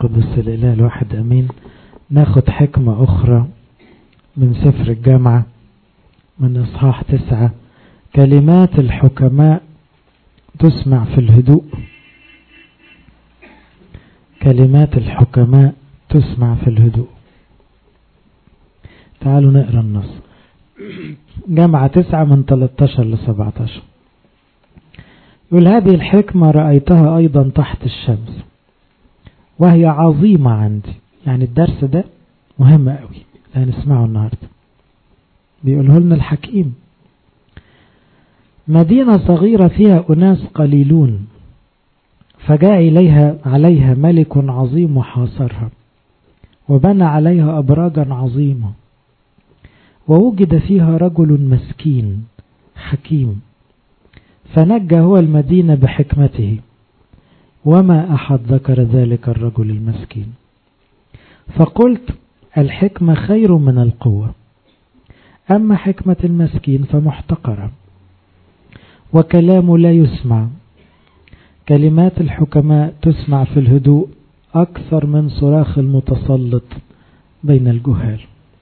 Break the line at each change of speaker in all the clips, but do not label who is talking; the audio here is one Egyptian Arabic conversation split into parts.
قدس الإله الواحد أمين ناخد حكمة أخرى من سفر الجامعة من إصحاح تسعة كلمات الحكماء تسمع في الهدوء كلمات الحكماء تسمع في الهدوء تعالوا نقرأ النص جامعة تسعة من 13 ل 17 يقول هذه الحكمة رأيتها أيضا تحت الشمس وهي عظيمة عندي يعني الدرس ده مهم قوي هنسمعه النهاردة بيقوله لنا الحكيم مدينة صغيرة فيها أناس قليلون فجاء إليها عليها ملك عظيم وحاصرها وبنى عليها أبراجا عظيمة ووجد فيها رجل مسكين حكيم فنجى هو المدينة بحكمته وما أحد ذكر ذلك الرجل المسكين فقلت الحكمة خير من القوة أما حكمة المسكين فمحتقرة وكلام لا يسمع كلمات الحكماء تسمع في الهدوء أكثر من صراخ المتسلط بين الجهال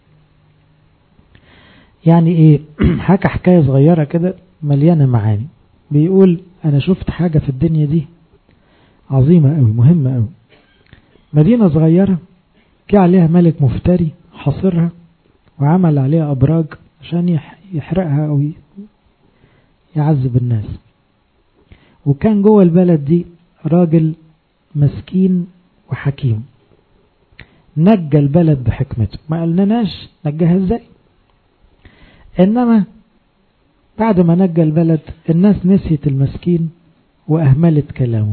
يعني ايه حكى حكاية صغيرة كده مليانة معاني بيقول انا شفت حاجة في الدنيا دي عظيمة قوي مهمة قوي مدينة صغيرة جه عليها ملك مفتري حاصرها وعمل عليها ابراج عشان يحرقها او يعذب الناس وكان جوه البلد دي راجل مسكين وحكيم نجى البلد بحكمته ما قلناش نجاها ازاي انما بعد ما نجى البلد الناس نسيت المسكين واهملت كلامه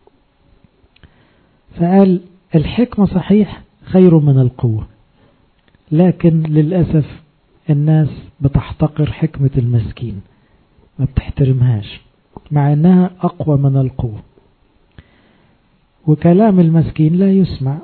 فقال الحكمة صحيح خير من القوة لكن للأسف الناس بتحتقر حكمة المسكين ما بتحترمهاش مع انها اقوى من القوة وكلام المسكين لا يسمع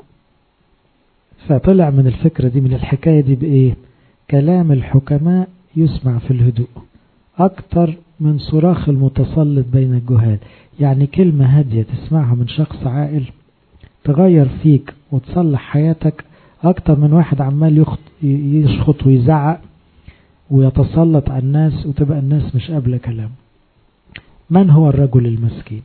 فطلع من الفكرة دي من الحكاية دي بايه كلام الحكماء يسمع في الهدوء اكتر من صراخ المتسلط بين الجهال يعني كلمة هادية تسمعها من شخص عاقل تغير فيك وتصلح حياتك اكتر من واحد عمال يشخط ويزعق ويتسلط على الناس وتبقى الناس مش قابلة كلام من هو الرجل المسكين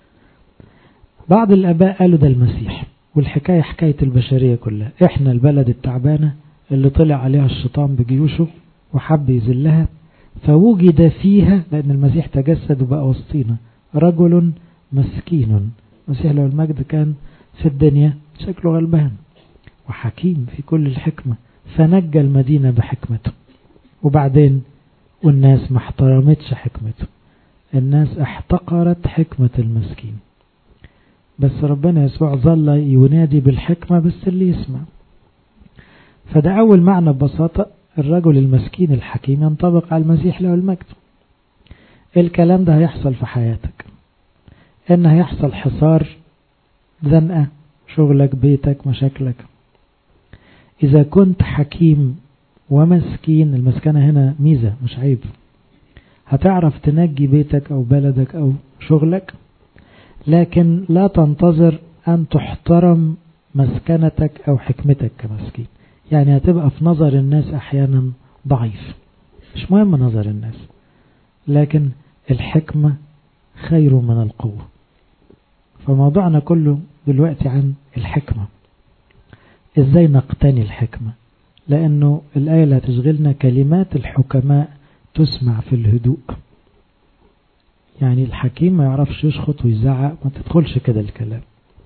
بعض الاباء قالوا ده المسيح والحكاية حكاية البشرية كلها احنا البلد التعبانة اللي طلع عليها الشيطان بجيوشه وحب يذلها فوجد فيها لأن المسيح تجسد وبقى وسطينا رجل مسكين المسيح له المجد كان في الدنيا شكله غلبان وحكيم في كل الحكمة فنجى المدينة بحكمته وبعدين والناس ما احترمتش حكمته الناس احتقرت حكمة المسكين بس ربنا يسوع ظل ينادي بالحكمة بس اللي يسمع فده أول معنى ببساطة الرجل المسكين الحكيم ينطبق على المسيح له المجد الكلام ده هيحصل في حياتك ان هيحصل حصار زنقة شغلك بيتك مشاكلك اذا كنت حكيم ومسكين المسكنة هنا ميزة مش عيب هتعرف تنجي بيتك او بلدك او شغلك لكن لا تنتظر ان تحترم مسكنتك او حكمتك كمسكين يعني هتبقى في نظر الناس احيانا ضعيف مش مهم نظر الناس لكن الحكمة خير من القوة فموضوعنا كله دلوقتي عن الحكمة ازاي نقتني الحكمة لانه الآية اللي هتشغلنا كلمات الحكماء تسمع في الهدوء يعني الحكيم ما يعرفش يشخط ويزعق ما تدخلش كده الكلام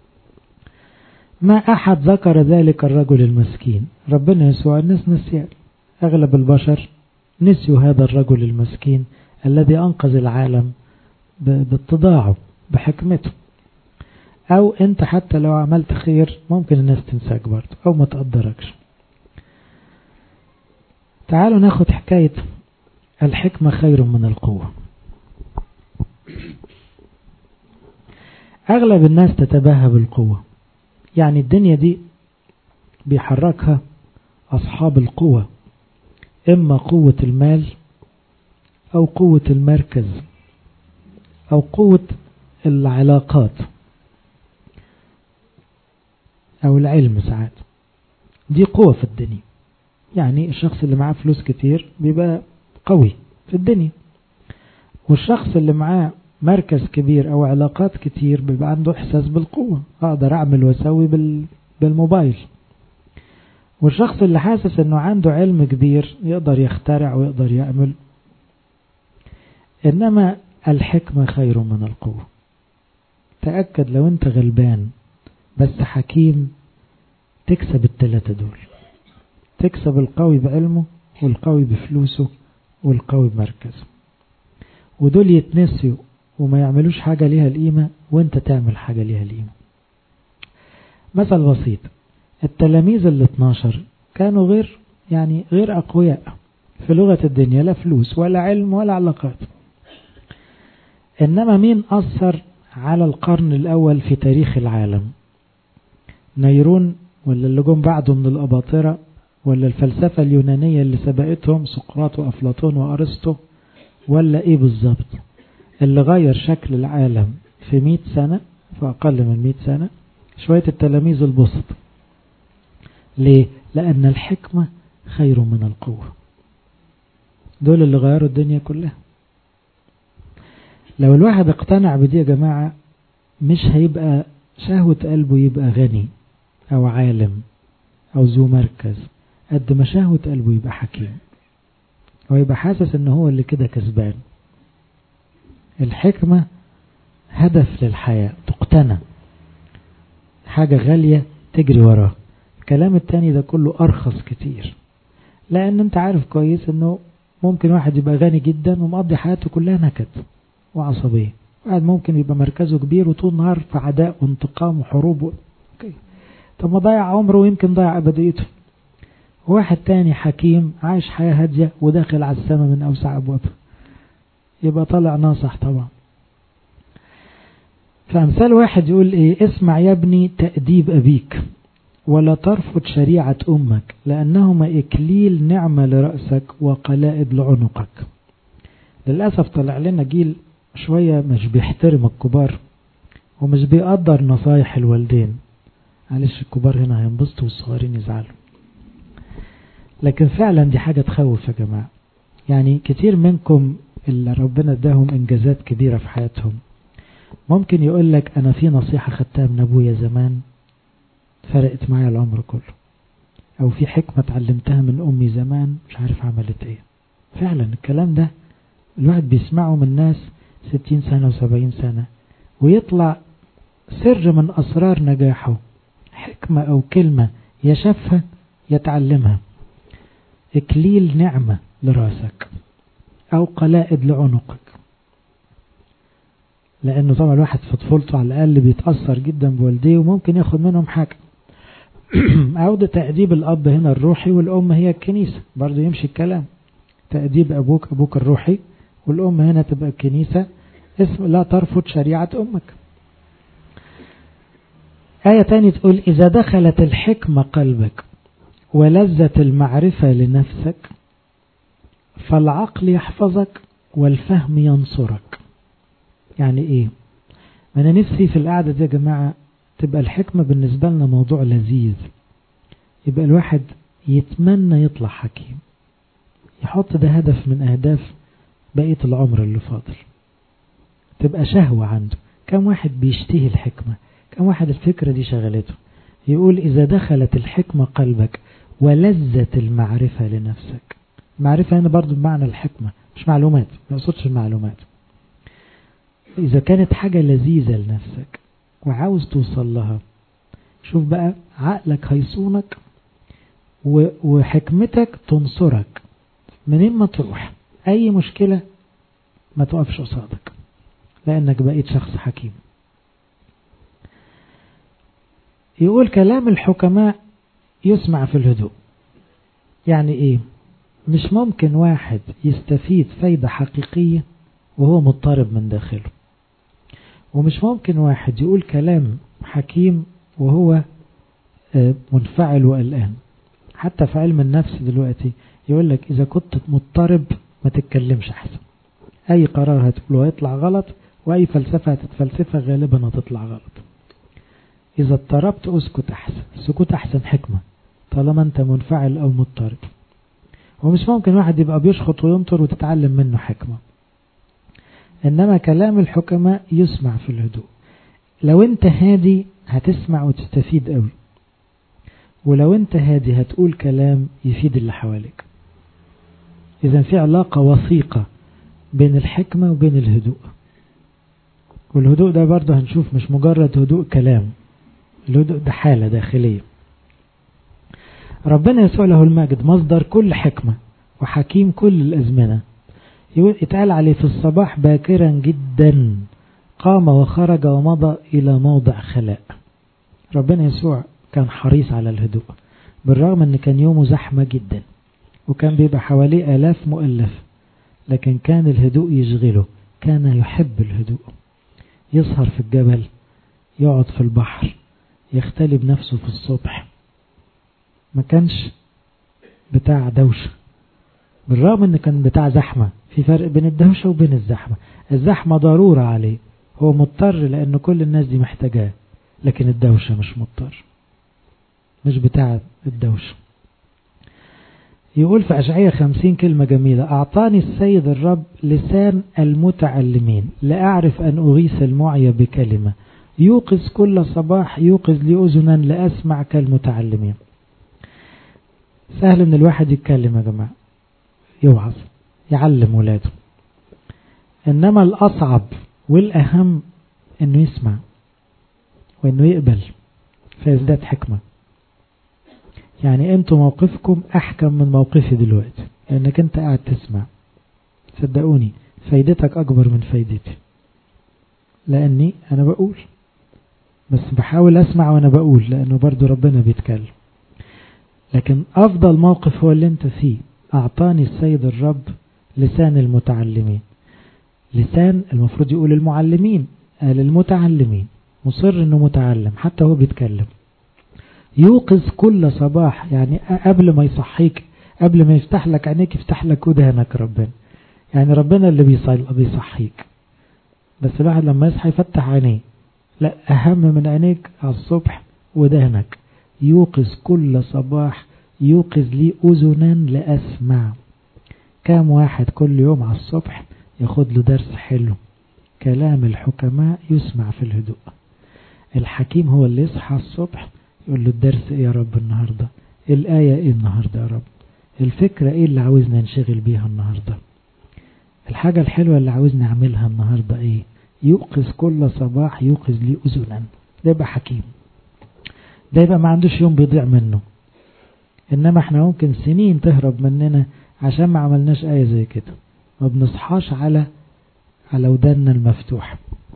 ما أحد ذكر ذلك الرجل المسكين ربنا يسوع الناس نسي أغلب البشر نسيوا هذا الرجل المسكين الذي أنقذ العالم باتضاعه بحكمته أو أنت حتى لو عملت خير ممكن الناس تنساك برضه أو ما تقدركش تعالوا ناخد حكاية الحكمة خير من القوة أغلب الناس تتباهى بالقوة يعني الدنيا دي بيحركها أصحاب القوة إما قوة المال أو قوة المركز أو قوة العلاقات أو العلم ساعات دي قوة في الدنيا يعني الشخص اللي معاه فلوس كتير بيبقى قوي في الدنيا والشخص اللي معاه مركز كبير أو علاقات كتير بيبقى عنده إحساس بالقوة أقدر أعمل وأسوي بالموبايل والشخص اللي حاسس أنه عنده علم كبير يقدر يخترع ويقدر يعمل إنما الحكمة خير من القوة تأكد لو أنت غلبان بس حكيم تكسب التلاتة دول تكسب القوي بعلمه والقوي بفلوسه والقوي بمركزه ودول يتنسوا وما يعملوش حاجة ليها القيمة وانت تعمل حاجة ليها القيمة مثل بسيط التلاميذ ال 12 كانوا غير يعني غير أقوياء في لغة الدنيا لا فلوس ولا علم ولا علاقات إنما مين أثر على القرن الأول في تاريخ العالم نيرون ولا اللي جم بعده من الأباطرة ولا الفلسفة اليونانية اللي سبقتهم سقراط وأفلاطون وأرسطو ولا إيه بالظبط اللي غير شكل العالم في مئة سنة في أقل من مئة سنة شوية التلاميذ البسط ليه؟ لأن الحكمة خير من القوة دول اللي غيروا الدنيا كلها لو الواحد اقتنع بدي يا جماعة مش هيبقى شهوة قلبه يبقى غني أو عالم أو ذو مركز قد ما شهوة قلبه يبقى حكيم ويبقى حاسس ان هو اللي كده كسبان الحكمة هدف للحياة تقتنى حاجة غالية تجري وراه الكلام التاني ده كله أرخص كتير لأن أنت عارف كويس أنه ممكن واحد يبقى غني جدا ومقضي حياته كلها نكد وعصبية واحد ممكن يبقى مركزه كبير وطول النهار في عداء وانتقام وحروب و... أوكي. طب ما ضيع عمره ويمكن ضيع أبديته واحد تاني حكيم عايش حياة هادية وداخل على السماء من أوسع أبوابها يبقى طالع ناصح طبعا فأمثال واحد يقول إيه اسمع يا ابني تأديب أبيك ولا ترفض شريعة أمك لأنهما إكليل نعمة لرأسك وقلائد لعنقك للأسف طلع لنا جيل شوية مش بيحترم الكبار ومش بيقدر نصايح الوالدين معلش الكبار هنا هينبسطوا والصغيرين يزعلوا لكن فعلا دي حاجة تخوف يا جماعة يعني كتير منكم اللي ربنا اداهم انجازات كبيرة في حياتهم ممكن يقول لك انا في نصيحة خدتها من ابويا زمان فرقت معايا العمر كله او في حكمة اتعلمتها من امي زمان مش عارف عملت ايه فعلا الكلام ده الواحد بيسمعه من ناس ستين سنة وسبعين سنة ويطلع سر من اسرار نجاحه حكمة او كلمة يشافها يتعلمها إكليل نعمة لراسك أو قلائد لعنقك لأنه طبعا الواحد في طفولته على الأقل بيتأثر جدا بوالديه وممكن ياخد منهم حاجة أو ده تأديب الأب هنا الروحي والأم هي الكنيسة برضه يمشي الكلام تأديب أبوك أبوك الروحي والأم هنا تبقى الكنيسة اسم لا ترفض شريعة أمك آية تانية تقول إذا دخلت الحكمة قلبك ولذة المعرفة لنفسك فالعقل يحفظك والفهم ينصرك يعني ايه ما انا نفسي في القعدة دي يا جماعة تبقى الحكمة بالنسبة لنا موضوع لذيذ يبقى الواحد يتمنى يطلع حكيم يحط ده هدف من اهداف بقية العمر اللي فاضل تبقى شهوة عنده كم واحد بيشتهي الحكمة كم واحد الفكرة دي شغلته يقول إذا دخلت الحكمة قلبك ولذة المعرفة لنفسك المعرفة هنا برضو بمعنى الحكمة مش معلومات ما يقصدش المعلومات إذا كانت حاجة لذيذة لنفسك وعاوز توصل لها شوف بقى عقلك هيصونك وحكمتك تنصرك منين ما تروح أي مشكلة ما توقفش قصادك لأنك بقيت شخص حكيم يقول كلام الحكماء يسمع في الهدوء يعني ايه مش ممكن واحد يستفيد فايدة حقيقية وهو مضطرب من داخله ومش ممكن واحد يقول كلام حكيم وهو منفعل وقلقان حتى في علم النفس دلوقتي يقول لك إذا كنت مضطرب ما تتكلمش أحسن أي قرار هتقوله هيطلع غلط وأي فلسفة هتتفلسفها غالبا هتطلع غلط إذا اضطربت أسكت أحسن السكوت أحسن حكمة طالما أنت منفعل أو مضطرب ومش ممكن واحد يبقى بيشخط وينطر وتتعلم منه حكمة إنما كلام الحكماء يسمع في الهدوء لو أنت هادي هتسمع وتستفيد قوي ولو أنت هادي هتقول كلام يفيد اللي حواليك إذا في علاقة وثيقة بين الحكمة وبين الهدوء والهدوء ده برضه هنشوف مش مجرد هدوء كلام الهدوء ده حالة داخلية ربنا يسوع له المجد مصدر كل حكمة وحكيم كل الأزمنة يتقال عليه في الصباح باكرا جدا قام وخرج ومضى إلى موضع خلاء ربنا يسوع كان حريص على الهدوء بالرغم أن كان يومه زحمة جدا وكان بيبقى حواليه آلاف مؤلف لكن كان الهدوء يشغله كان يحب الهدوء يسهر في الجبل يقعد في البحر يختلي بنفسه في الصبح ما كانش بتاع دوشة بالرغم ان كان بتاع زحمة في فرق بين الدوشة وبين الزحمة الزحمة ضرورة عليه هو مضطر لان كل الناس دي محتاجاه لكن الدوشة مش مضطر مش بتاع الدوشة يقول في أشعية خمسين كلمة جميلة أعطاني السيد الرب لسان المتعلمين لأعرف أن أغيث المعي بكلمة يوقظ كل صباح يوقظ لي أذنا لأسمع كالمتعلمين سهل ان الواحد يتكلم يا جماعة يوعظ يعلم ولاده انما الاصعب والاهم انه يسمع وانه يقبل فيزداد حكمة يعني انتوا موقفكم احكم من موقفي دلوقتي لانك انت قاعد تسمع صدقوني فايدتك اكبر من فايدتي لاني انا بقول بس بحاول اسمع وانا بقول لانه برضو ربنا بيتكلم لكن أفضل موقف هو اللي أنت فيه أعطاني السيد الرب لسان المتعلمين لسان المفروض يقول المعلمين قال المتعلمين مصر أنه متعلم حتى هو بيتكلم يوقظ كل صباح يعني قبل ما يصحيك قبل ما يفتح لك عينيك يفتح لك ودهنك ربنا يعني ربنا اللي بيصحيك بس الواحد لما يصحى يفتح عينيه لا أهم من عينيك على الصبح ودهنك يوقظ كل صباح يوقظ لي أذنا لأسمع كام واحد كل يوم على الصبح ياخد له درس حلو كلام الحكماء يسمع في الهدوء الحكيم هو اللي يصحى الصبح يقول له الدرس ايه يا رب النهاردة الآية ايه النهاردة يا رب الفكرة ايه اللي عاوزنا نشغل بيها النهاردة الحاجة الحلوة اللي عاوزنا نعملها النهاردة ايه يوقظ كل صباح يوقظ لي أذنا ده يبقى حكيم ده يبقى ما عندوش يوم بيضيع منه انما احنا ممكن سنين تهرب مننا عشان ما عملناش آية زي كده ما بنصحاش على على ودنا المفتوحة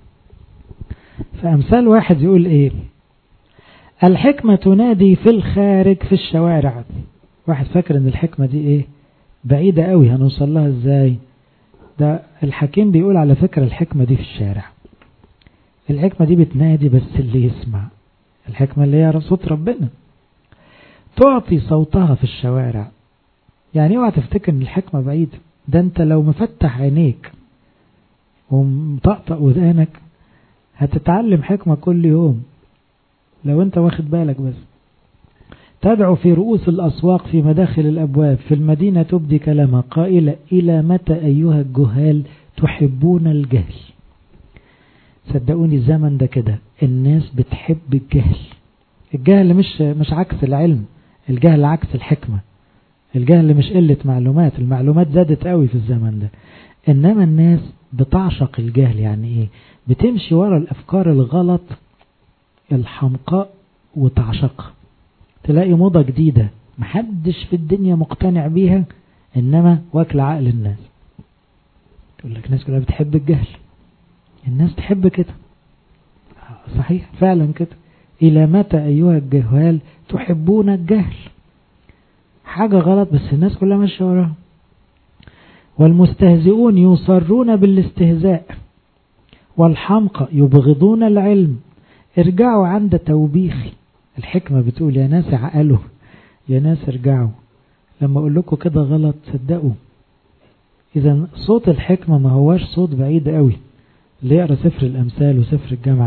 فأمثال واحد يقول ايه الحكمة تنادي في الخارج في الشوارع واحد فاكر ان الحكمة دي ايه بعيدة قوي هنوصل لها ازاي ده الحكيم بيقول على فكرة الحكمة دي في الشارع الحكمة دي بتنادي بس اللي يسمع الحكمة اللي هي صوت ربنا تعطي صوتها في الشوارع يعني اوعى تفتكر ان الحكمة بعيدة ده انت لو مفتح عينيك ومطقطق ودانك هتتعلم حكمة كل يوم لو انت واخد بالك بس تدعو في رؤوس الأسواق في مداخل الأبواب في المدينة تبدي كلامها قائلة إلى متى أيها الجهال تحبون الجهل صدقوني الزمن ده كده الناس بتحب الجهل الجهل مش مش عكس العلم الجهل عكس الحكمة الجهل مش قلة معلومات المعلومات زادت قوي في الزمن ده إنما الناس بتعشق الجهل يعني إيه بتمشي ورا الأفكار الغلط الحمقاء وتعشقها تلاقي موضة جديدة محدش في الدنيا مقتنع بيها إنما واكل عقل الناس تقول لك الناس كلها بتحب الجهل الناس تحب كده صحيح فعلا كده إلى متى أيها الجهال تحبون الجهل حاجة غلط بس الناس كلها ماشية وراها والمستهزئون يصرون بالاستهزاء والحمقى يبغضون العلم ارجعوا عند توبيخي الحكمة بتقول يا ناس عقلوا يا ناس ارجعوا لما اقول لكم كده غلط صدقوا اذا صوت الحكمة ما هواش صوت بعيد قوي اللي يقرأ سفر الامثال وسفر الجامعة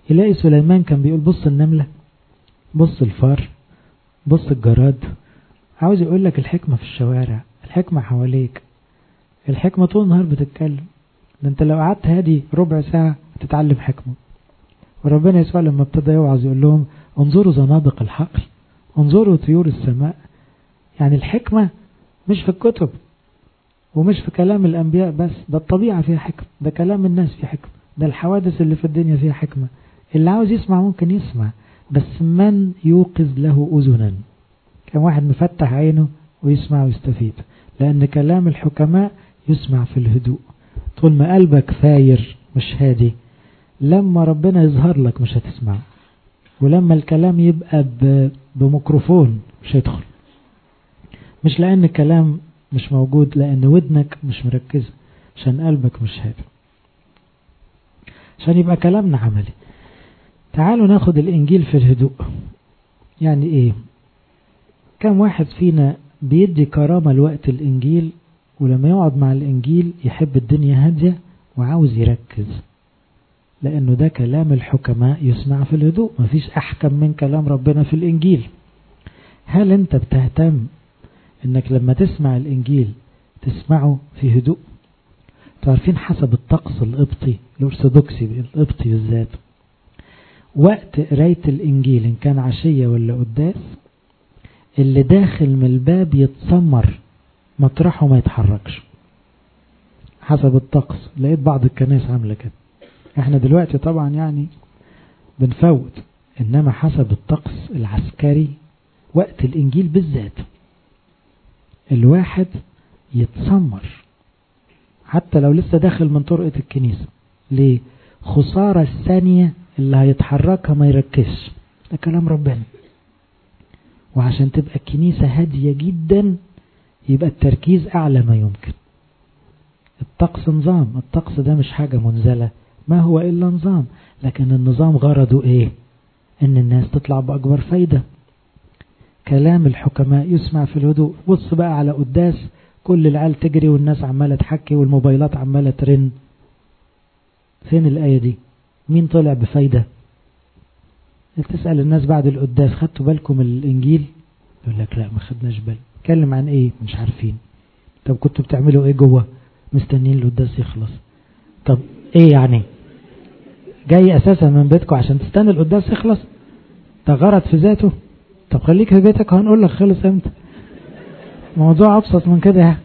يلاقي سليمان كان بيقول بص النملة بص الفار بص الجراد عاوز يقول لك الحكمة في الشوارع الحكمة حواليك الحكمة طول النهار بتتكلم ده انت لو قعدت هادي ربع ساعة هتتعلم حكمة وربنا يسوع لما ابتدى يوعظ يقول لهم انظروا زنابق الحقل انظروا طيور السماء يعني الحكمة مش في الكتب ومش في كلام الأنبياء بس ده الطبيعة فيها حكمة ده كلام الناس فيه حكمة ده الحوادث اللي في الدنيا فيها حكمة اللي عاوز يسمع ممكن يسمع بس من يوقظ له أذنا كان واحد مفتح عينه ويسمع ويستفيد لأن كلام الحكماء يسمع في الهدوء طول ما قلبك فاير مش هادي لما ربنا يظهر لك مش هتسمع ولما الكلام يبقى بميكروفون مش هيدخل مش لأن الكلام مش موجود لأن ودنك مش مركزة عشان قلبك مش هادي عشان يبقى كلامنا عملي تعالوا ناخد الإنجيل في الهدوء يعني إيه كم واحد فينا بيدي كرامة لوقت الإنجيل ولما يقعد مع الإنجيل يحب الدنيا هادية وعاوز يركز لأنه ده كلام الحكماء يسمع في الهدوء مفيش أحكم من كلام ربنا في الإنجيل هل أنت بتهتم أنك لما تسمع الإنجيل تسمعه في هدوء تعرفين حسب الطقس القبطي الأرثوذكسي القبطي بالذات وقت قراية الإنجيل إن كان عشية ولا قداس اللي داخل من الباب يتسمر مطرحه ما يتحركش حسب الطقس لقيت بعض الكنائس عاملة كده احنا دلوقتي طبعا يعني بنفوت انما حسب الطقس العسكري وقت الانجيل بالذات الواحد يتسمر حتى لو لسه داخل من طرقة الكنيسة ليه خسارة الثانية اللي هيتحركها ما يركزش ده كلام ربنا وعشان تبقى الكنيسة هادية جدا يبقى التركيز أعلى ما يمكن الطقس نظام الطقس ده مش حاجة منزلة ما هو إلا نظام لكن النظام غرضه إيه إن الناس تطلع بأكبر فايدة كلام الحكماء يسمع في الهدوء بص بقى على قداس كل العيال تجري والناس عمالة تحكي والموبايلات عمالة ترن فين الآية دي مين طلع بفايدة تسأل الناس بعد القداس خدتوا بالكم الإنجيل يقول لك لا ما خدناش بال اتكلم عن ايه مش عارفين طب كنتوا بتعملوا ايه جوه مستنيين القداس يخلص طب ايه يعني جاي اساسا من بيتكم عشان تستنى القداس يخلص ده غرض في ذاته طب خليك في بيتك وهنقول لك خلص امتى موضوع ابسط من كده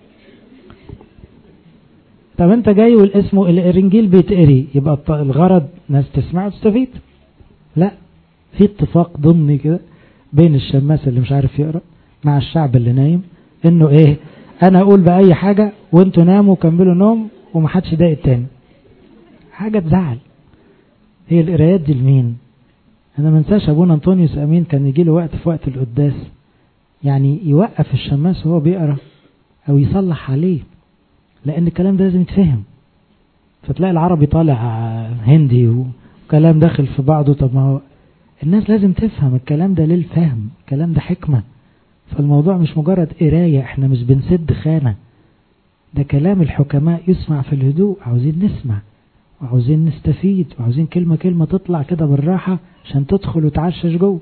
طب انت جاي والاسم الانجيل بيتقري يبقى الغرض ناس تسمع وتستفيد لا في اتفاق ضمني كده بين الشماس اللي مش عارف يقرا مع الشعب اللي نايم انه ايه انا اقول باي حاجة وانتوا ناموا وكملوا نوم ومحدش يضايق التاني حاجة تزعل هي القرايات دي لمين انا ما انساش ابونا انطونيوس امين كان يجي له وقت في وقت القداس يعني يوقف الشماس وهو بيقرا او يصلح عليه لان الكلام ده لازم يتفهم فتلاقي العربي طالع هندي وكلام داخل في بعضه طب ما هو الناس لازم تفهم الكلام ده للفهم الكلام ده حكمة فالموضوع مش مجرد قراية احنا مش بنسد خانة ده كلام الحكماء يسمع في الهدوء عاوزين نسمع وعاوزين نستفيد وعاوزين كلمة كلمة تطلع كده بالراحة عشان تدخل وتعشش جوه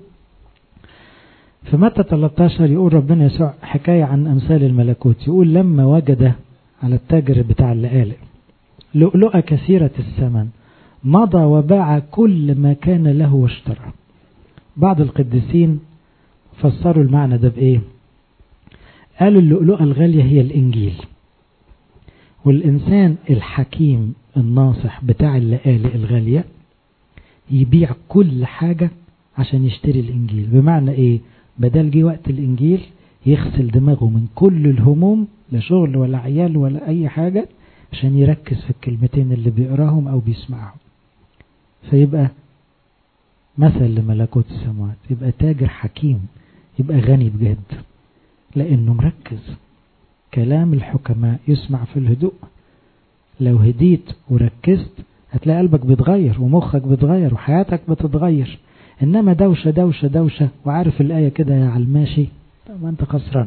في متى 13 يقول ربنا يسوع حكاية عن أمثال الملكوت يقول لما وجد على التاجر بتاع اللقالق لؤلؤة كثيرة الثمن مضى وباع كل ما كان له واشترى بعض القديسين فسروا المعنى ده بإيه قالوا اللؤلؤة الغالية هي الإنجيل والإنسان الحكيم الناصح بتاع اللقالق الغالية يبيع كل حاجة عشان يشتري الإنجيل بمعنى إيه بدل جه وقت الإنجيل يغسل دماغه من كل الهموم لا شغل ولا عيال ولا أي حاجة عشان يركز في الكلمتين اللي بيقراهم أو بيسمعهم فيبقى مثل لملكوت السماوات يبقى تاجر حكيم يبقى غني بجد لأنه مركز كلام الحكماء يسمع في الهدوء لو هديت وركزت هتلاقي قلبك بيتغير ومخك بيتغير وحياتك بتتغير إنما دوشة دوشة دوشة وعارف الآية كده يا علماشي ما أنت خسران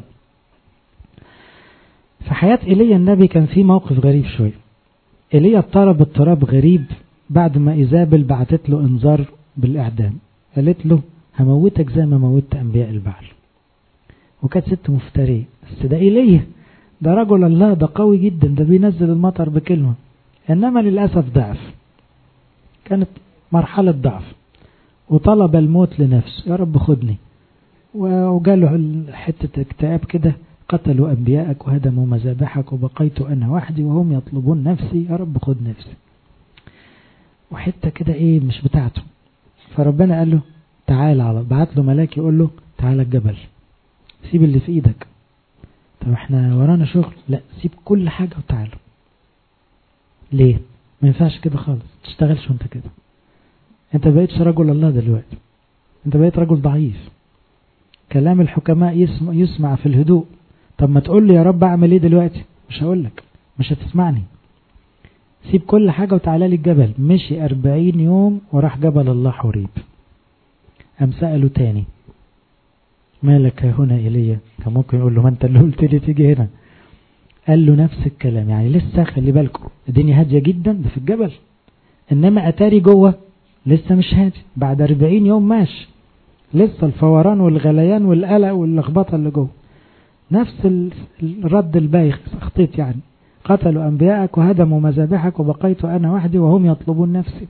في حياة إيليا النبي كان في موقف غريب شوية إيليا اضطرب اضطراب غريب بعد ما إيزابل بعتت له إنذار بالإعدام قالت له هموتك زي ما موتت أنبياء البعل وكانت ست مفترية بس ده إليه ده رجل الله ده قوي جدا ده بينزل المطر بكلمة إنما للأسف ضعف كانت مرحلة ضعف وطلب الموت لنفسه يا رب خدني وجاله حتة اكتئاب كده قتلوا أنبياءك وهدموا مذابحك وبقيت أنا وحدي وهم يطلبون نفسي يا رب خد نفسي وحتة كده إيه مش بتاعته فربنا قال له تعال على بعت له ملاك يقول له تعال الجبل سيب اللي في ايدك طب احنا ورانا شغل لا سيب كل حاجة وتعال ليه ما ينفعش كده خالص تشتغلش وانت كده انت بقيتش رجل الله دلوقتي انت بقيت رجل ضعيف كلام الحكماء يسمع, يسمع في الهدوء طب ما تقول لي يا رب اعمل ايه دلوقتي مش هقول لك مش هتسمعني سيب كل حاجة وتعالى لي الجبل مشي أربعين يوم وراح جبل الله حريب أم سأله تاني مالك هنا إلي كان ممكن يقول له ما أنت اللي قلت لي تيجي هنا قال له نفس الكلام يعني لسه خلي بالكم الدنيا هادية جدا ده في الجبل إنما أتاري جوه لسه مش هادي بعد أربعين يوم ماشي لسه الفوران والغليان والقلق واللخبطة اللي جوه نفس الرد البايخ اخطيت يعني قتلوا أنبياءك وهدموا مذابحك وبقيت أنا وحدي وهم يطلبون نفسي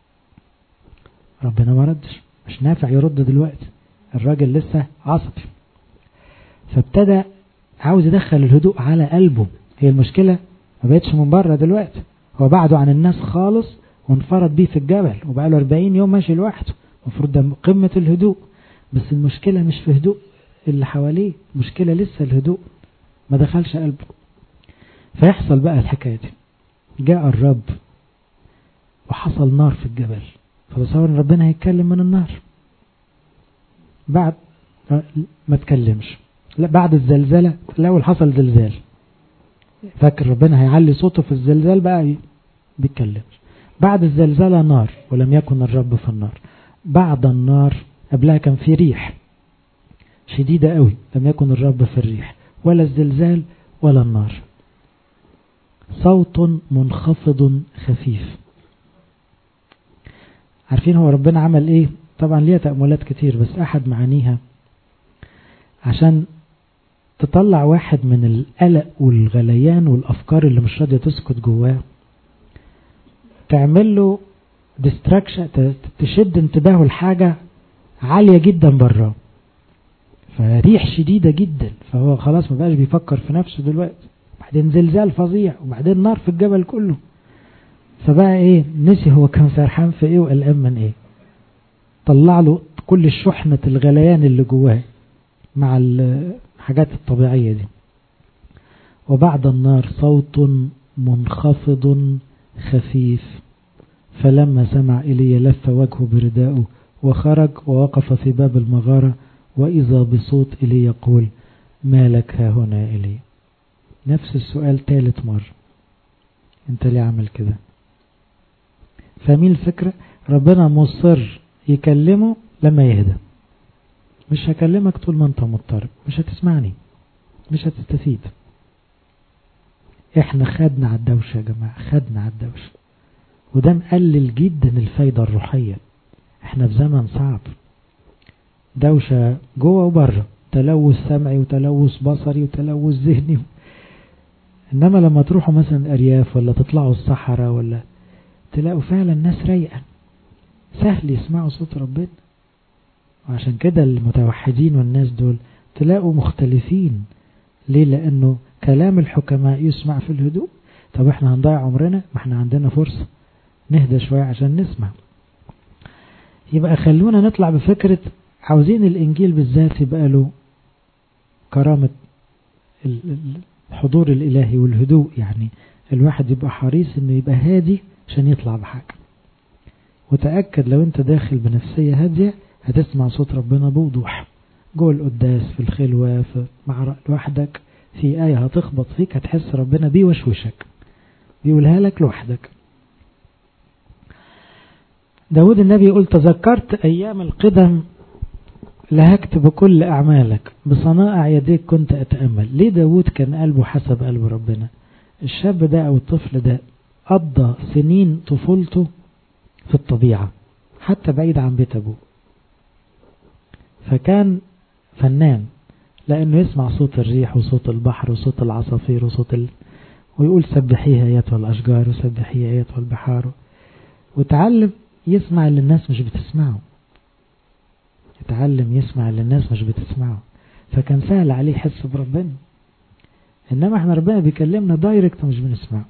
ربنا ما ردش مش نافع يرد دلوقتي الراجل لسه عصبي فابتدى عاوز يدخل الهدوء على قلبه هي المشكلة ما بقتش من بره دلوقتي هو بعده عن الناس خالص وانفرد بيه في الجبل وبقى له 40 يوم ماشي لوحده المفروض ده قمة الهدوء بس المشكلة مش في هدوء اللي حواليه المشكلة لسه الهدوء ما دخلش قلبه فيحصل بقى الحكاية دي جاء الرب وحصل نار في الجبل فتصور ان ربنا هيتكلم من النار بعد ما تكلمش لا بعد الزلزلة الأول حصل زلزال فاكر ربنا هيعلي صوته في الزلزال بقى بيتكلمش بعد الزلزلة نار ولم يكن الرب في النار بعد النار قبلها كان في ريح شديدة قوي لم يكن الرب في الريح ولا الزلزال ولا النار صوت منخفض خفيف عارفين هو ربنا عمل ايه طبعا ليها تأملات كتير بس احد معانيها عشان تطلع واحد من القلق والغليان والافكار اللي مش راضيه تسكت جواه تعمل له ديستراكشن تشد انتباهه لحاجه عاليه جدا بره فريح شديده جدا فهو خلاص ما بقاش بيفكر في نفسه دلوقتي بعدين زلزال فظيع وبعدين نار في الجبل كله فبقى ايه نسي هو كان سرحان في ايه وقلقان من ايه طلع له كل الشحنة الغليان اللي جواه مع الحاجات الطبيعية دي وبعد النار صوت منخفض خفيف فلما سمع إلي لف وجهه برداءه وخرج ووقف في باب المغارة وإذا بصوت إلي يقول ما لك ها هنا إلي نفس السؤال ثالث مرة انت ليه عمل كده فاهمين الفكرة ربنا مصر يكلمه لما يهدى مش هكلمك طول ما انت مضطرب مش هتسمعني مش هتستفيد احنا خدنا على الدوشة يا جماعة خدنا على الدوشة وده مقلل جدا الفايدة الروحية احنا في زمن صعب دوشة جوه وبره تلوث سمعي وتلوث بصري وتلوث ذهني انما لما تروحوا مثلا ارياف ولا تطلعوا الصحراء ولا تلاقوا فعلا ناس رايقه سهل يسمعوا صوت ربنا وعشان كده المتوحدين والناس دول تلاقوا مختلفين ليه لانه كلام الحكماء يسمع في الهدوء طب احنا هنضيع عمرنا ما احنا عندنا فرصة نهدى شوية عشان نسمع يبقى خلونا نطلع بفكرة عاوزين الانجيل بالذات يبقى له كرامة الحضور الالهي والهدوء يعني الواحد يبقى حريص انه يبقى هادي عشان يطلع بحاجة وتأكد لو انت داخل بنفسية هادية هتسمع صوت ربنا بوضوح جوه القداس في الخلوة في مع لوحدك في آية هتخبط فيك هتحس ربنا بيوشوشك بيقولها لك لوحدك داود النبي يقول تذكرت أيام القدم لهكت بكل أعمالك بصنائع يديك كنت أتأمل ليه داود كان قلبه حسب قلب ربنا الشاب ده أو الطفل ده قضى سنين طفولته في الطبيعة حتى بعيد عن بيت أبوه فكان فنان لأنه يسمع صوت الريح وصوت البحر وصوت العصافير وصوت ال... ويقول سبحيها أيتها الأشجار وسبحيها أيتها البحار وتعلم يسمع اللي الناس مش بتسمعه يتعلم يسمع اللي الناس مش بتسمعه فكان سهل عليه يحس بربنا إنما احنا ربنا بيكلمنا دايركت ومش بنسمعه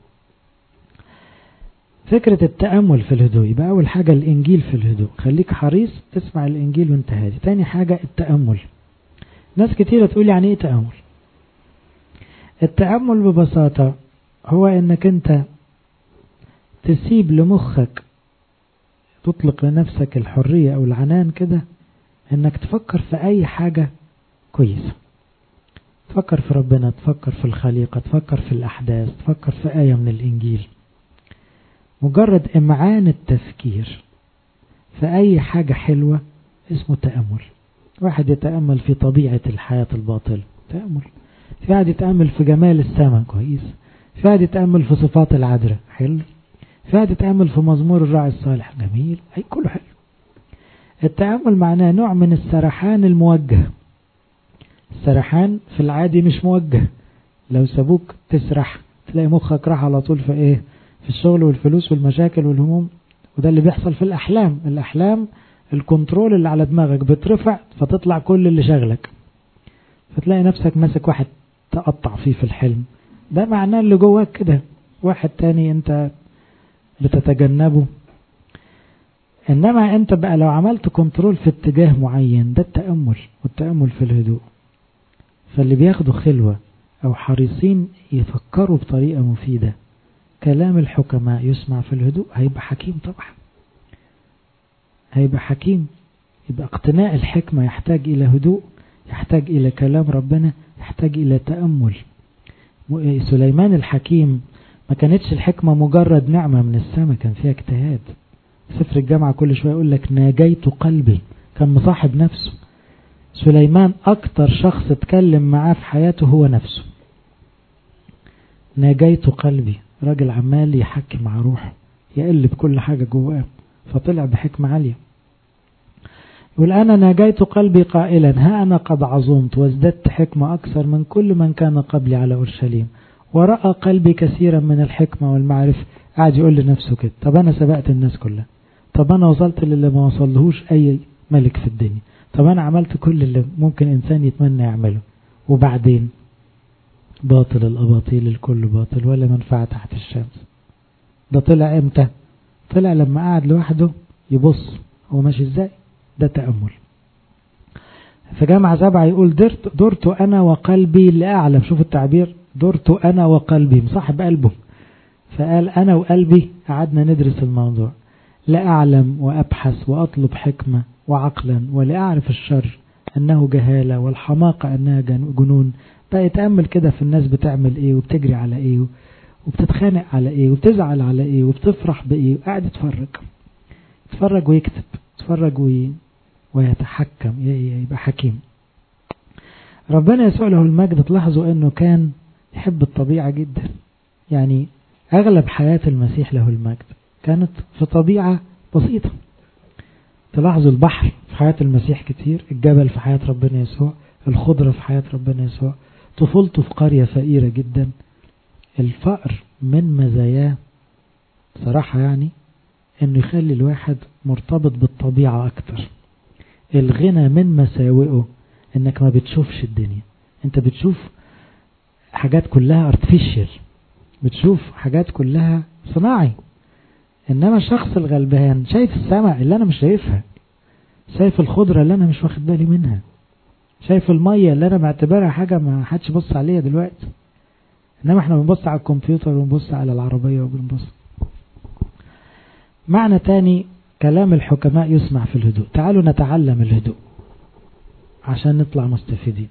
فكرة التأمل في الهدوء يبقى أول حاجة الإنجيل في الهدوء خليك حريص تسمع الإنجيل وانت هادي تاني حاجة التأمل ناس كتيرة تقول يعني إيه تأمل التأمل ببساطة هو إنك أنت تسيب لمخك تطلق لنفسك الحرية أو العنان كده إنك تفكر في أي حاجة كويسة تفكر في ربنا تفكر في الخليقة تفكر في الأحداث تفكر في آية من الإنجيل مجرد إمعان التفكير في أي حاجة حلوة اسمه تأمل واحد يتأمل في طبيعة الحياة الباطلة تأمل في واحد يتأمل في جمال السماء كويس في واحد يتأمل في صفات العذراء حلو في واحد يتأمل في مزمور الراعي الصالح جميل أي كله حلو التأمل معناه نوع من السرحان الموجه السرحان في العادي مش موجه لو سابوك تسرح تلاقي مخك راح على طول في ايه في الشغل والفلوس والمشاكل والهموم وده اللي بيحصل في الأحلام الأحلام الكنترول اللي على دماغك بترفع فتطلع كل اللي شغلك فتلاقي نفسك ماسك واحد تقطع فيه في الحلم ده معناه اللي جواك كده واحد تاني انت بتتجنبه انما انت بقى لو عملت كنترول في اتجاه معين ده التأمل والتأمل في الهدوء فاللي بياخدوا خلوة او حريصين يفكروا بطريقة مفيدة كلام الحكماء يسمع في الهدوء هيبقى حكيم طبعا هيبقى حكيم يبقى اقتناء الحكمة يحتاج إلى هدوء يحتاج إلى كلام ربنا يحتاج إلى تأمل سليمان الحكيم ما كانتش الحكمة مجرد نعمة من السماء كان فيها اجتهاد سفر الجامعة كل شوية يقول لك ناجيت قلبي كان مصاحب نفسه سليمان أكتر شخص اتكلم معاه في حياته هو نفسه ناجيت قلبي راجل عمال يحكي مع روحه يقلب كل حاجة جواه فطلع بحكمة عالية يقول أنا ناجيت قلبي قائلا ها أنا قد عظمت وازددت حكمة أكثر من كل من كان قبلي على أورشليم ورأى قلبي كثيرا من الحكمة والمعرفة قاعد يقول لنفسه كده طب أنا سبقت الناس كلها طب أنا وصلت للي ما وصلهوش أي ملك في الدنيا طب أنا عملت كل اللي ممكن إنسان يتمنى يعمله وبعدين باطل الأباطيل الكل باطل ولا منفعة تحت الشمس ده طلع امتى طلع لما قعد لوحده يبص هو ماشي ازاي ده تأمل في جامعة سبعة يقول درت, درت أنا وقلبي لأعلم شوف التعبير درت أنا وقلبي مصاحب قلبه فقال أنا وقلبي قعدنا ندرس الموضوع لأعلم وأبحث وأطلب حكمة وعقلا ولأعرف الشر أنه جهالة والحماقة أنها جنون بقى يتأمل كده في الناس بتعمل ايه وبتجري على ايه وبتتخانق على ايه وبتزعل على ايه وبتفرح بايه وقاعد يتفرج يتفرج ويكتب يتفرج وي... ويتحكم يبقى حكيم ربنا يسوع له المجد تلاحظوا انه كان يحب الطبيعة جدا يعني اغلب حياة المسيح له المجد كانت في طبيعة بسيطة تلاحظوا البحر في حياة المسيح كتير الجبل في حياة ربنا يسوع الخضرة في حياة ربنا يسوع طفولته في قرية فقيرة جدا الفقر من مزاياه صراحة يعني انه يخلي الواحد مرتبط بالطبيعة اكتر الغنى من مساوئه انك ما بتشوفش الدنيا انت بتشوف حاجات كلها artificial بتشوف حاجات كلها صناعي انما الشخص الغلبان شايف السماء اللي انا مش شايفها شايف الخضرة اللي انا مش واخد بالي منها شايف المية اللي انا معتبرها حاجة ما حدش بص عليها دلوقتي انما احنا بنبص على الكمبيوتر وبنبص على العربية وبنبص معنى تاني كلام الحكماء يسمع في الهدوء تعالوا نتعلم الهدوء عشان نطلع مستفيدين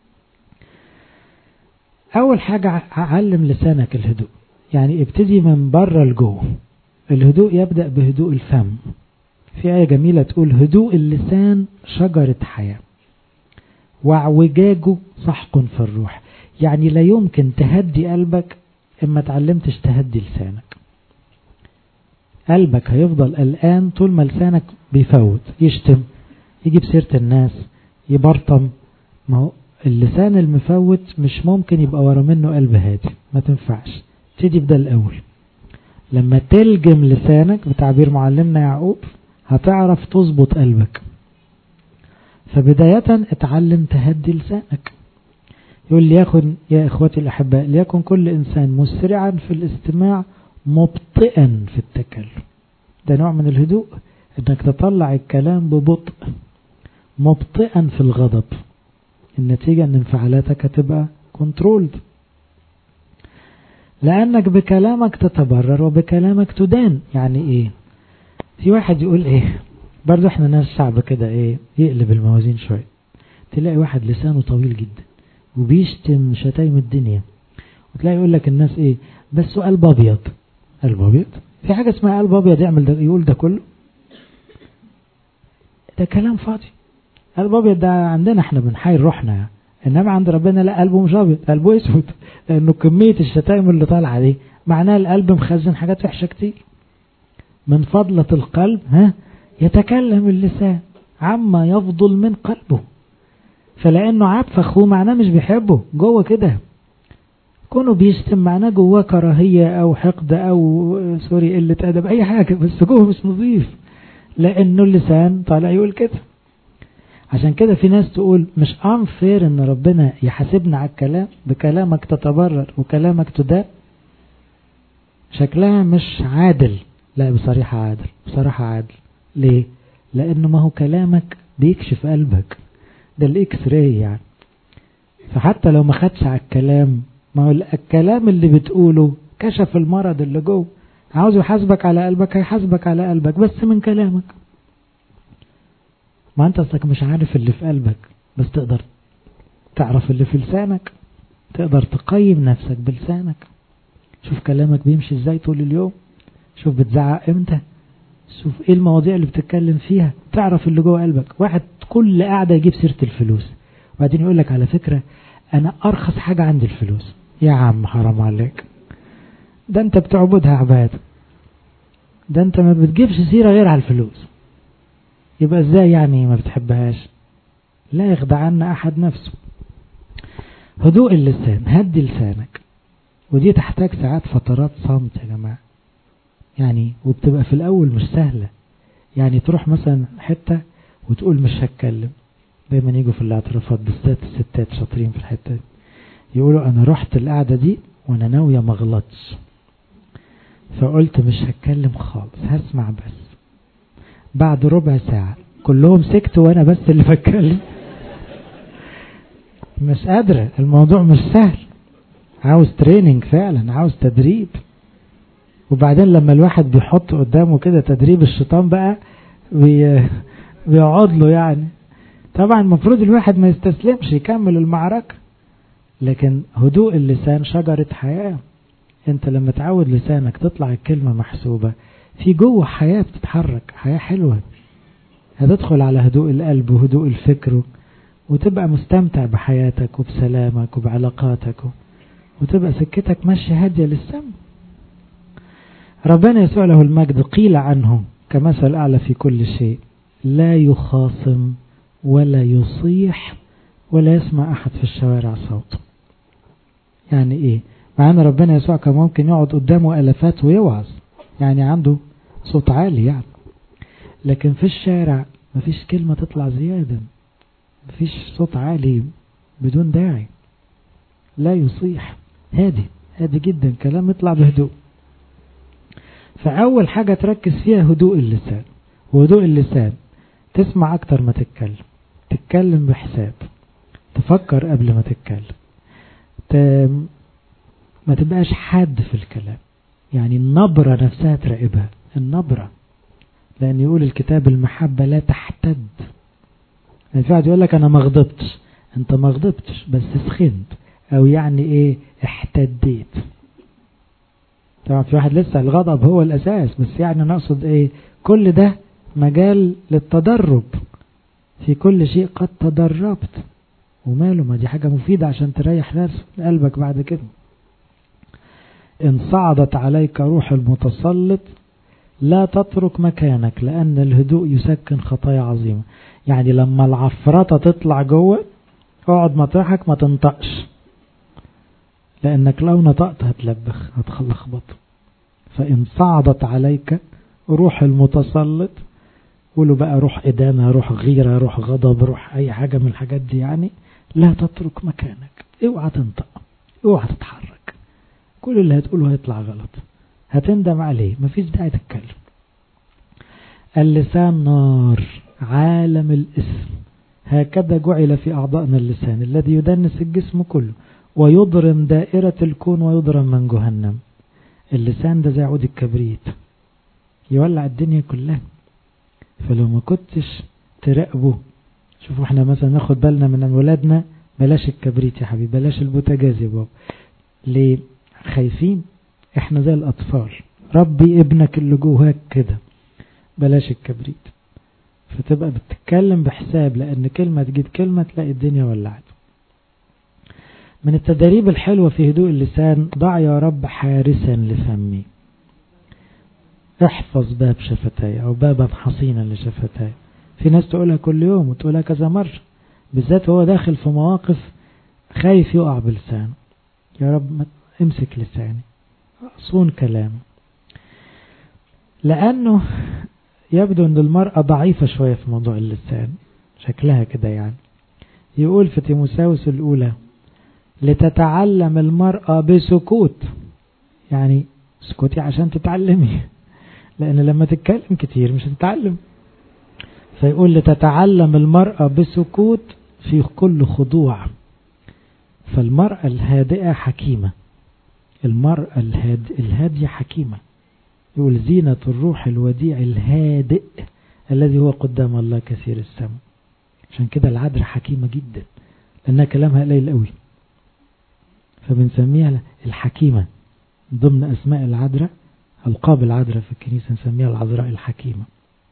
اول حاجة علم لسانك الهدوء يعني ابتدي من بره لجوه الهدوء يبدأ بهدوء الفم في آية جميلة تقول هدوء اللسان شجرة حياة واعوجاجه سحق في الروح يعني لا يمكن تهدي قلبك اما تعلمتش تهدي لسانك قلبك هيفضل قلقان طول ما لسانك بيفوت يشتم يجيب سيرة الناس يبرطم ما هو اللسان المفوت مش ممكن يبقى ورا منه قلب هادي ما تنفعش تيجي بده الأول لما تلجم لسانك بتعبير معلمنا يعقوب هتعرف تظبط قلبك فبداية اتعلم تهدي لسانك يقول ليكن يا إخوتي الأحباء ليكن كل إنسان مسرعا في الاستماع مبطئا في التكلم ده نوع من الهدوء انك تطلع الكلام ببطء مبطئا في الغضب النتيجة ان انفعالاتك هتبقى كنترولد لانك بكلامك تتبرر وبكلامك تدان يعني ايه في واحد يقول ايه برضو احنا ناس شعب كده ايه يقلب الموازين شوية تلاقي واحد لسانه طويل جدا وبيشتم شتايم الدنيا وتلاقي يقول لك الناس ايه بس قلب ابيض قلب ابيض في حاجة اسمها قلب ابيض يعمل ده يقول ده كله ده كلام فاضي قلب ابيض ده عندنا احنا بنحايل روحنا يعني. انما عند ربنا لا قلبه مش ابيض قلبه اسود لانه كمية الشتائم اللي طالعة دي معناها القلب مخزن حاجات وحشة كتير من فضلة القلب ها يتكلم اللسان عما يفضل من قلبه فلانه عاب فخوه معناه مش بيحبه جوه كده كونه بيشتم معناه جواه كراهية او حقد او سوري قلة ادب اي حاجة بس جوه مش نظيف لانه اللسان طالع يقول كده عشان كده في ناس تقول مش انفير ان ربنا يحاسبنا على الكلام بكلامك تتبرر وكلامك تدان شكلها مش عادل لا بصريحة عادل بصراحة عادل ليه لانه ما هو كلامك بيكشف قلبك ده الاكس راي يعني فحتى لو ما خدش على الكلام ما هو الكلام اللي بتقوله كشف المرض اللي جوه عاوز يحاسبك على قلبك هيحاسبك على قلبك بس من كلامك ما انت اصلك مش عارف اللي في قلبك بس تقدر تعرف اللي في لسانك تقدر تقيم نفسك بلسانك شوف كلامك بيمشي ازاي طول اليوم شوف بتزعق امتى شوف ايه المواضيع اللي بتتكلم فيها تعرف اللي جوه قلبك واحد كل قاعدة يجيب سيرة الفلوس وبعدين يقول لك على فكرة انا ارخص حاجة عندي الفلوس يا عم حرام عليك ده انت بتعبدها عبادة ده انت ما بتجيبش سيرة غير على الفلوس يبقى ازاي يعني ما بتحبهاش لا يخدعن احد نفسه هدوء اللسان هدي لسانك ودي تحتاج ساعات فترات صمت يا جماعة يعني وبتبقى في الاول مش سهلة يعني تروح مثلا حتة وتقول مش هتكلم دايما يجوا في الاعترافات بالذات الستات شاطرين في الحتة دي يقولوا انا رحت القعدة دي وانا ناوية مغلطش فقلت مش هتكلم خالص هسمع بس بعد ربع ساعة كلهم سكتوا وانا بس اللي بتكلم مش قادرة الموضوع مش سهل عاوز تريننج فعلا عاوز تدريب وبعدين لما الواحد بيحط قدامه كده تدريب الشيطان بقى بي بيقعد له يعني طبعا المفروض الواحد ما يستسلمش يكمل المعركة لكن هدوء اللسان شجرة حياة انت لما تعود لسانك تطلع الكلمة محسوبة في جوه حياة بتتحرك حياة حلوة هتدخل على هدوء القلب وهدوء الفكر وتبقى مستمتع بحياتك وبسلامك وبعلاقاتك وتبقى سكتك ماشية هادية للسم ربنا يسوع له المجد قيل عنه كمثل أعلى في كل شيء لا يخاصم ولا يصيح ولا يسمع أحد في الشوارع صوته يعني إيه معانا ربنا يسوع كان ممكن يقعد قدامه ألفات ويوعظ يعني عنده صوت عالي يعني لكن في الشارع مفيش كلمة تطلع زيادة مفيش صوت عالي بدون داعي لا يصيح هادي هادي جدا كلام يطلع بهدوء فأول حاجة تركز فيها هدوء اللسان وهدوء اللسان تسمع أكتر ما تتكلم تتكلم بحساب تفكر قبل ما تتكلم ت... ما تبقاش حاد في الكلام يعني النبرة نفسها تراقبها النبرة لأن يقول الكتاب المحبة لا تحتد يعني في واحد يقول لك أنا ما غضبتش أنت ما غضبتش بس سخنت أو يعني إيه احتديت طبعا في واحد لسه الغضب هو الأساس بس يعني نقصد إيه كل ده مجال للتدرب في كل شيء قد تدربت وماله ما دي حاجة مفيدة عشان تريح ناس قلبك بعد كده إن صعدت عليك روح المتسلط لا تترك مكانك لأن الهدوء يسكن خطايا عظيمة يعني لما العفرطة تطلع جوه اقعد مطرحك ما تنطقش لأنك لو نطقت هتلبخ هتخلخبط فإن صعدت عليك روح المتسلط قولوا بقى روح إدانة روح غيرة روح غضب روح أي حاجة من الحاجات دي يعني لا تترك مكانك اوعى تنطق اوعى تتحرك كل اللي هتقوله هيطلع غلط هتندم عليه مفيش داعي تتكلم اللسان نار عالم الاسم هكذا جعل في أعضائنا اللسان الذي يدنس الجسم كله ويضرم دائرة الكون ويضرم من جهنم اللسان ده زي عود الكبريت يولع الدنيا كلها فلو ما كنتش تراقبه شوفوا احنا مثلا ناخد بالنا من ولادنا بلاش الكبريت يا حبيبي بلاش البوتاجاز يا بابا ليه خايفين احنا زي الاطفال ربي ابنك اللي جواك كده بلاش الكبريت فتبقى بتتكلم بحساب لان كلمة تجيب كلمة تلاقي الدنيا ولعت من التدريب الحلوة في هدوء اللسان ضع يا رب حارسا لفمي احفظ باب شفتاي او بابا حصينا لشفتاي في ناس تقولها كل يوم وتقولها كذا مرة بالذات هو داخل في مواقف خايف يقع بلسانه يا رب امسك لساني صون كلامي لأنه يبدو أن المرأة ضعيفة شوية في موضوع اللسان شكلها كده يعني يقول في تيموساوس الأولى لتتعلم المرأة بسكوت يعني اسكتي عشان تتعلمي لأن لما تتكلم كتير مش هتتعلم فيقول لتتعلم المرأة بسكوت في كل خضوع فالمرأة الهادئة حكيمة المرأة الهاد... الهادية حكيمة يقول زينة الروح الوديع الهادئ الذي هو قدام الله كثير السمع عشان كده العذراء حكيمة جدا لأنها كلامها قليل قوي فبنسميها الحكيمة ضمن أسماء العذراء ألقاب العذراء في الكنيسة نسميها العذراء الحكيمة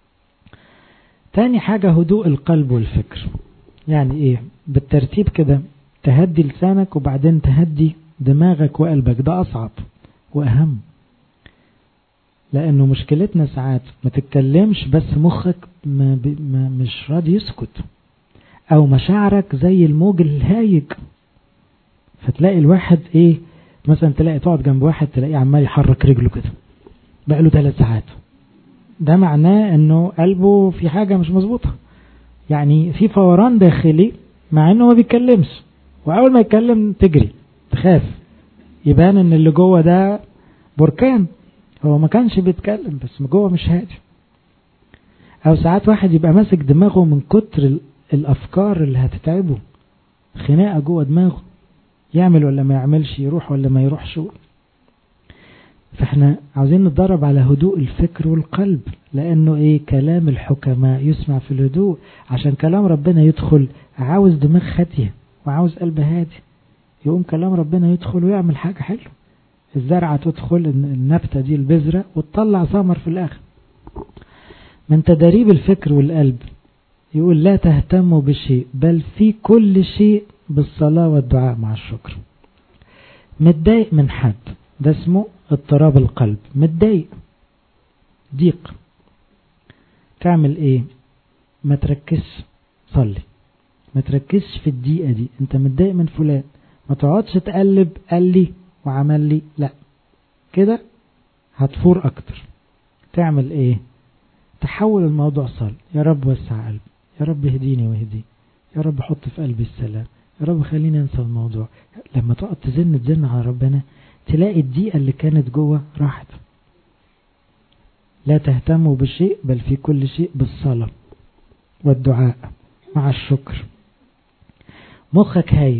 تاني حاجة هدوء القلب والفكر يعني ايه بالترتيب كده تهدي لسانك وبعدين تهدي دماغك وقلبك ده أصعب وأهم لأنه مشكلتنا ساعات ما تتكلمش بس مخك ما ب... ما مش راضي يسكت أو مشاعرك زي الموج الهايج فتلاقي الواحد ايه مثلا تلاقي تقعد جنب واحد تلاقيه عمال يحرك رجله كده بقاله ثلاث ساعات ده معناه انه قلبه في حاجة مش مظبوطة يعني في فوران داخلي مع انه ما بيتكلمش واول ما يتكلم تجري تخاف يبان ان اللي جوه ده بركان هو ما كانش بيتكلم بس جوه مش هادي او ساعات واحد يبقى ماسك دماغه من كتر الافكار اللي هتتعبه خناقة جوه دماغه يعمل ولا ما يعملش يروح ولا ما يروحش فاحنا عاوزين نتدرب على هدوء الفكر والقلب لانه ايه كلام الحكماء يسمع في الهدوء عشان كلام ربنا يدخل عاوز دماغ خاتية وعاوز قلب هادي يقوم كلام ربنا يدخل ويعمل حاجة حلوة الزرعة تدخل النبتة دي البذرة وتطلع ثمر في الاخر من تدريب الفكر والقلب يقول لا تهتموا بشيء بل في كل شيء بالصلاة والدعاء مع الشكر متضايق من حد ده اسمه اضطراب القلب متضايق ضيق تعمل ايه ما تركزش صلي ما تركزش في الدقيقة دي انت متضايق من فلان ما تقعدش تقلب قال لي وعمل لي لا كده هتفور اكتر تعمل ايه تحول الموضوع صل يا رب وسع قلبي يا رب اهديني واهدي يا رب حط في قلبي السلام يا رب خليني انسى الموضوع لما تقعد تزن تزن على ربنا تلاقي الدقيقة اللي كانت جوه راحت لا تهتموا بشيء بل في كل شيء بالصلاة والدعاء مع الشكر مخك هايج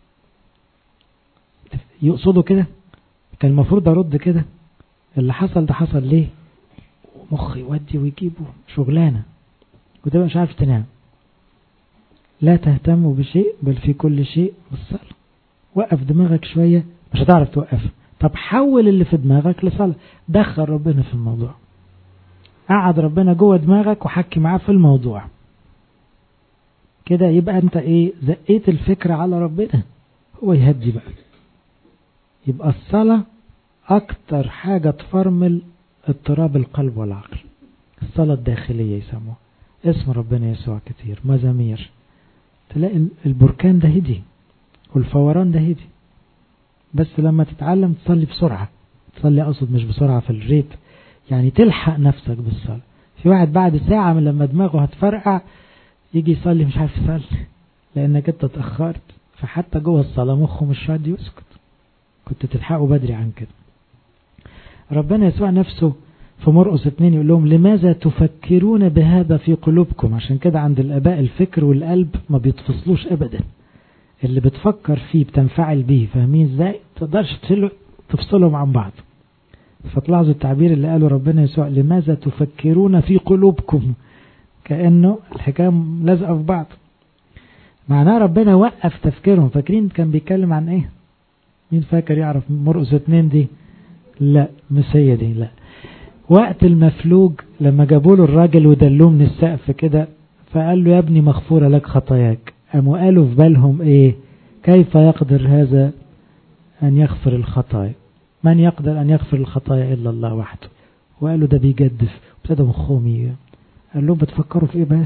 يقصدوا كده كان المفروض ارد كده اللي حصل ده حصل ليه مخ يودي ويجيبه شغلانة وتبقى مش عارف تنام لا تهتموا بشيء بل في كل شيء بالصلاة وقف دماغك شوية مش هتعرف توقف طب حول اللي في دماغك لصلاة دخل ربنا في الموضوع قعد ربنا جوه دماغك وحكي معاه في الموضوع كده يبقى انت ايه زقيت الفكرة على ربنا هو يهدي بقى يبقى الصلاة اكتر حاجة تفرمل اضطراب القلب والعقل الصلاة الداخلية يسموها اسم ربنا يسوع كتير مزامير تلاقي البركان ده هدي والفوران ده هدي بس لما تتعلم تصلي بسرعة تصلي أقصد مش بسرعة في الريت يعني تلحق نفسك بالصلاة في واحد بعد ساعة من لما دماغه هتفرقع يجي يصلي مش عارف يصلي لأنك أنت اتأخرت فحتى جوه الصلاة مخه مش راضي يسكت كنت تلحقه بدري عن كده ربنا يسوع نفسه في مرقس اتنين يقول لهم لماذا تفكرون بهذا في قلوبكم عشان كده عند الآباء الفكر والقلب ما بيتفصلوش أبدا اللي بتفكر فيه بتنفعل بيه فاهمين ازاي تقدرش تفصلهم عن بعض فتلاحظوا التعبير اللي قاله ربنا يسوع لماذا تفكرون في قلوبكم كأنه الحكاية لازقة في بعض معناه ربنا وقف تفكيرهم فاكرين كان بيتكلم عن ايه مين فاكر يعرف مرقس اتنين دي لا مش هي دي لا وقت المفلوج لما جابوا له الراجل ودلوه من السقف كده فقال له يا ابني مغفورة لك خطاياك قاموا قالوا في بالهم ايه كيف يقدر هذا ان يغفر الخطايا من يقدر ان يغفر الخطايا الا الله وحده وقالوا ده بيجدف ابتدى مخهم قال لهم بتفكروا في ايه بس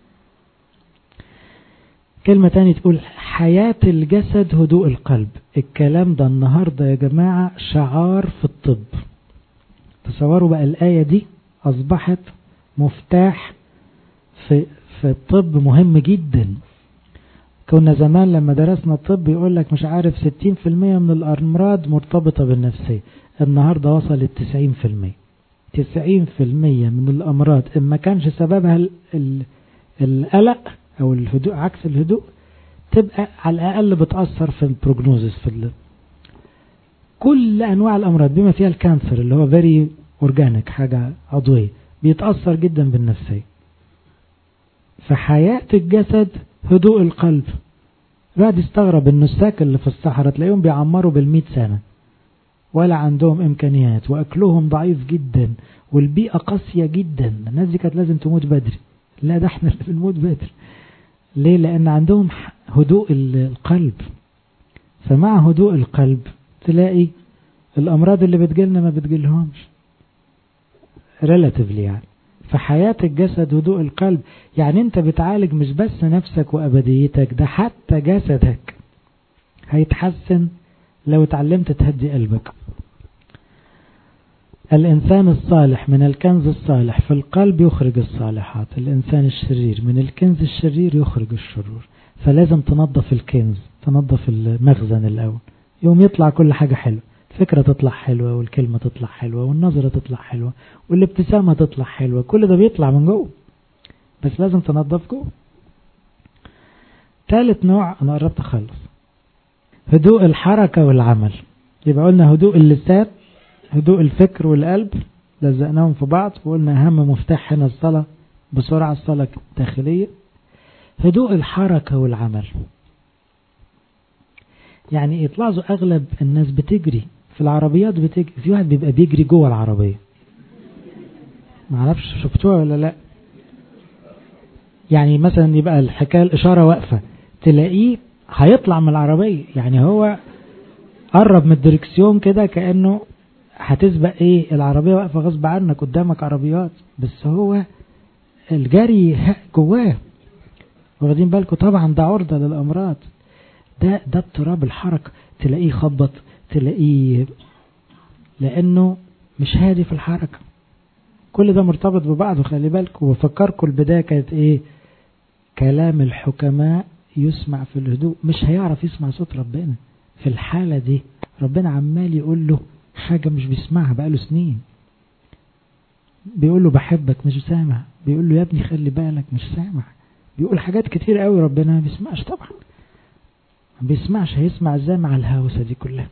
كلمة تانية تقول حياة الجسد هدوء القلب الكلام ده النهاردة يا جماعة شعار في الطب تصوروا بقى الآية دي أصبحت مفتاح في, في الطب مهم جدا كنا زمان لما درسنا الطب يقول لك مش عارف 60% من الأمراض مرتبطة بالنفسية النهاردة وصلت 90% 90% من الأمراض إن ما كانش سببها ال ال القلق أو الهدوء عكس الهدوء تبقى على الأقل بتأثر في البروجنوزس في ال كل أنواع الأمراض بما فيها الكانسر اللي هو فيري أورجانيك حاجة عضوية بيتأثر جدا بالنفسية فحياة الجسد هدوء القلب بعد يستغرب النساك اللي في الصحراء تلاقيهم بيعمروا بالمئة سنة ولا عندهم إمكانيات وأكلهم ضعيف جدا والبيئة قاسية جدا الناس دي كانت لازم تموت بدري لا ده احنا اللي بنموت بدري ليه لأن عندهم هدوء القلب فمع هدوء القلب تلاقي الأمراض اللي بتجيلنا ما بتجيلهمش relatively يعني فحياة الجسد هدوء القلب يعني انت بتعالج مش بس نفسك وأبديتك ده حتى جسدك هيتحسن لو اتعلمت تهدي قلبك الإنسان الصالح من الكنز الصالح في القلب يخرج الصالحات الإنسان الشرير من الكنز الشرير يخرج الشرور فلازم تنظف الكنز تنظف المخزن الأول يوم يطلع كل حاجة حلوة الفكرة تطلع حلوة والكلمة تطلع حلوة والنظرة تطلع حلوة والابتسامة تطلع حلوة كل ده بيطلع من جوه بس لازم تنظف جوه ثالث نوع أنا قربت أخلص هدوء الحركة والعمل يبقى قلنا هدوء اللسان هدوء الفكر والقلب لزقناهم في بعض وقلنا أهم مفتاح هنا الصلاة بسرعة الصلاة الداخلية هدوء الحركة والعمل يعني يطلعوا أغلب الناس بتجري في العربيات بتجري في واحد بيبقى بيجري جوه العربية معرفش شفتوها ولا لا يعني مثلا يبقى الحكاية الإشارة واقفة تلاقيه هيطلع من العربية يعني هو قرب من الدركسيون كده كأنه هتسبق ايه العربية واقفة غصب عنك قدامك عربيات بس هو الجري جواه واخدين بالكم طبعا ده عرضة للأمراض ده ده اضطراب الحركة تلاقيه خبط تلاقيه لأنه مش هادي في الحركة كل ده مرتبط ببعضه خلي بالكم وفكركم البداية كانت ايه كلام الحكماء يسمع في الهدوء مش هيعرف يسمع صوت ربنا في الحالة دي ربنا عمال يقول له حاجة مش بيسمعها بقاله سنين بيقول له بحبك مش سامع بيقول له يا ابني خلي بالك مش سامع بيقول حاجات كتير قوي ربنا ما بيسمعش طبعا ما بيسمعش هيسمع ازاي مع الهوسة دي كلها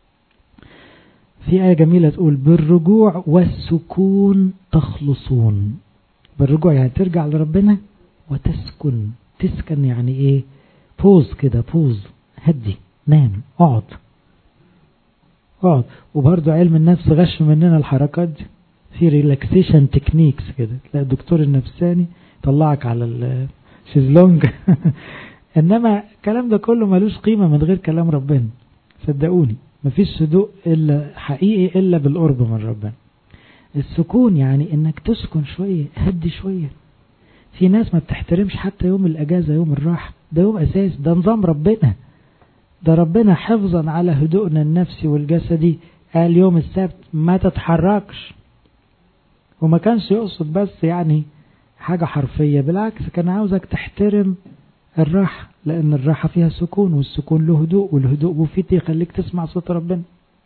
في آية جميلة تقول بالرجوع والسكون تخلصون بالرجوع يعني ترجع لربنا وتسكن تسكن يعني ايه بوز كده بوز هدي نام اقعد اقعد وبرضه علم النفس غش مننا الحركات دي في ريلاكسيشن تكنيكس كده تلاقي الدكتور النفساني يطلعك على الشيزلونج انما الكلام ده كله ملوش قيمة من غير كلام ربنا صدقوني مفيش هدوء الا حقيقي الا بالقرب من ربنا السكون يعني انك تسكن شوية هدي شوية في ناس ما بتحترمش حتى يوم الاجازة يوم الراحة ده يوم اساس ده نظام ربنا ده ربنا حفظا على هدوءنا النفسي والجسدي قال يوم السبت ما تتحركش وما كانش يقصد بس يعني حاجة حرفية بالعكس كان عاوزك تحترم الراحة لأن الراحة فيها سكون والسكون له هدوء والهدوء مفيد يخليك تسمع صوت ربنا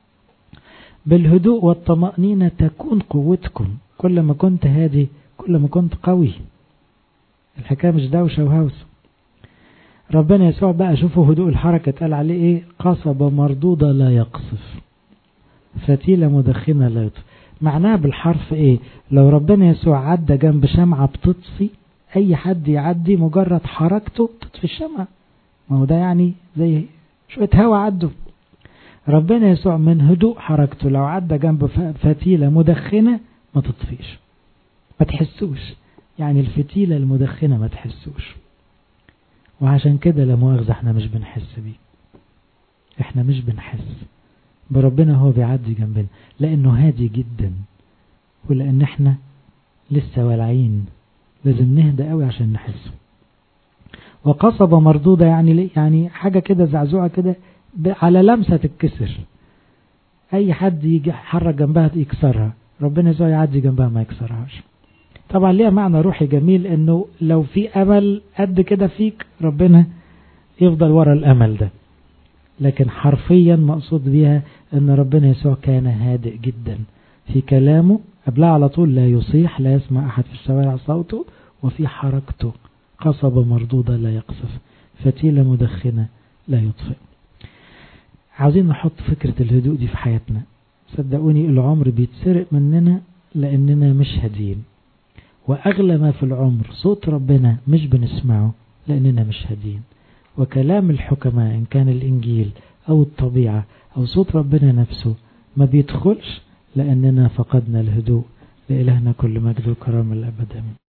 بالهدوء والطمأنينة تكون قوتكم كل ما كنت هادي كل ما كنت قوي الحكاية مش دوشة وهوس ربنا يسوع بقى شوفوا هدوء الحركة قال عليه ايه قصبة مردودة لا يقصف فتيلة مدخنة لا يطفئ معناها بالحرف ايه لو ربنا يسوع عدى جنب شمعة بتطفي اي حد يعدي مجرد حركته تطفي الشمعة ما هو ده يعني زي شوية هوا عدوا ربنا يسوع من هدوء حركته لو عدى جنب فتيلة مدخنة ما تطفيش ما تحسوش يعني الفتيلة المدخنة ما تحسوش وعشان كده لا مؤاخذة احنا مش بنحس بيه احنا مش بنحس بربنا هو بيعدي جنبنا لانه هادي جدا ولان احنا لسه والعين لازم نهدى قوي عشان نحسه وقصبة مردودة يعني ليه؟ يعني حاجة كده زعزوعة كده على لمسة تتكسر اي حد يجي يحرك جنبها يكسرها ربنا يسوع يعدي جنبها ما يكسرهاش طبعا ليها معنى روحي جميل انه لو في امل قد كده فيك ربنا يفضل ورا الامل ده لكن حرفيا مقصود بيها ان ربنا يسوع كان هادئ جدا في كلامه قبلها على طول لا يصيح لا يسمع احد في الشوارع صوته وفي حركته قصبة مردودة لا يقصف فتيلة مدخنة لا يطفئ عاوزين نحط فكرة الهدوء دي في حياتنا صدقوني العمر بيتسرق مننا لأننا مش هادين وأغلى ما في العمر صوت ربنا مش بنسمعه لأننا مش هادين وكلام الحكماء إن كان الإنجيل أو الطبيعة أو صوت ربنا نفسه ما بيدخلش لأننا فقدنا الهدوء لإلهنا كل مجد وكرام الأبد أمين